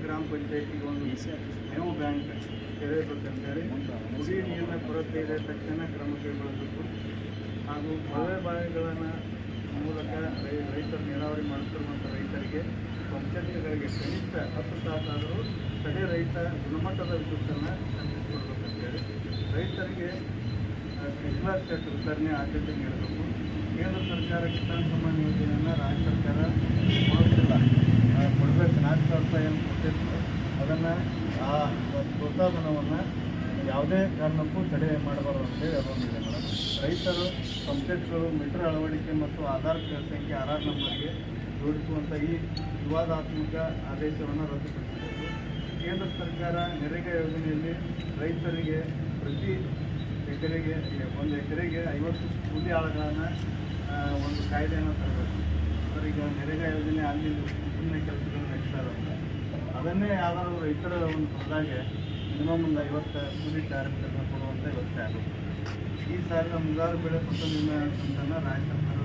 ಗ್ರಾಮ ಪಂಚಾಯತಿಗೆ ಒಂದು ಮೇವು ಬ್ಯಾಂಕ್ ತೆರೆಯಬೇಕಂತೇಳಿ ಕುಡಿಯ ನೀರಿನ ಕೊರತೆ ಇದೆ ತಕ್ಷಣ ಕ್ರಮ ಕೈಗೊಳ್ಳಬೇಕು ಹಾಗೂ ಕೊಳವೆ ಬಾವಿಗಳನ್ನು ಮೂಲಕ ರೈ- ರೈತರು ನೀರಾವರಿ ಮಾಡುತ್ತಿರುವಂಥ ರೈತರಿಗೆ ಪಂಚಾಯತ್ಗಳಿಗೆ ಕನಿಷ್ಠ ಹತ್ತು ತಾಸಾದರೂ ತಡೆ ರಹಿತ ಗುಣಮಟ್ಟದ ವಿದ್ಯುತ್ತನ್ನು ಕೊಡಬೇಕಂತೇಳಿ ರೈತರಿಗೆ ಸ್ಪ್ರಿಂಕ್ಲರ್ ಸೆಟ್ ವಿತರಣೆ ಆದ್ಯತೆ ನೀಡಬೇಕು ಕೇಂದ್ರ ಸರ್ಕಾರ ಕಿಸಾನ್ ಸಮ್ಮಾನ್ ಯೋಜನೆಯನ್ನು ರಾಜ್ಯ ಸರ್ಕಾರ ಕೊಡುತ್ತಿಲ್ಲ ಆ, ಕೊಡಬೇಕು ನಾಲ್ಕು ಸಾವಿರ ರೂಪಾಯಿ ಏನು ಕೊಟ್ಟಿತ್ತು ಅದನ್ನು ಆ ಒಂದು ಪ್ರೋತ್ಸಾಹನವನ್ನು ಯಾವುದೇ ಕಾರಣಕ್ಕೂ ತಡೆ ಮಾಡಬಾರದು ಅಂತೇಳಿ ಅದೊಂದಿದೆ ಮೇಡಮ್ ರೈತರು ಪಂಚಾಯತ್ಗಳು ಮೀಟರ್ ಅಳವಡಿಕೆ ಮತ್ತು ಆಧಾರ್ ಸಂಖ್ಯೆ ಆರ್ ಆರ್ ನಂಬರ್ಗೆ ಜೋಡಿಸುವಂಥ ಈ ವಿವಾದಾತ್ಮಕ ಆದೇಶವನ್ನು ರದ್ದುಪಡಿಸಬೇಕು ಕೇಂದ್ರ ಸರ್ಕಾರ ನರೇಗಾ ಯೋಜನೆಯಲ್ಲಿ ರೈತರಿಗೆ ಪ್ರತಿ ಎಕರೆಗೆ ಒಂದು ಎಕರೆಗೆ ಐವತ್ತು ಕೂಲಿ ಆಳುಗಳನ್ನು ಒಂದು ಕಾಯ್ದೆಯನ್ನು ತರಬೇಕು ಸರ್ ಈಗ ನರೇಗಾ ಯೋಜನೆ ಅಲ್ಲಿ ಸುಮ್ಮನೆ ಕೆಲಸಗಳು ನಡೆಸ್ತಾರೆ ಅಂತ ಅದನ್ನೇ ಯಾವ್ದಾದ್ರು ರೈತರ ಒಂದು ಹೊಲದಾಗೆ ಮಿನಿಮಮ್ ಒಂದು ಐವತ್ತು ಕೂಲಿ ಕಾರ್ಮಿಕರನ್ನ ಕೊಡುವಂಥ ವ್ಯವಸ್ಥೆ ಆಗುತ್ತೆ ಈ ಸಾರಿನ ಮುಂಗಾರು ಬೆಳೆ ಫಸಲು ವಿಮೆ ಅನುಸಂಧಾನ ರಾಜ್ಯ ಸರ್ಕಾರ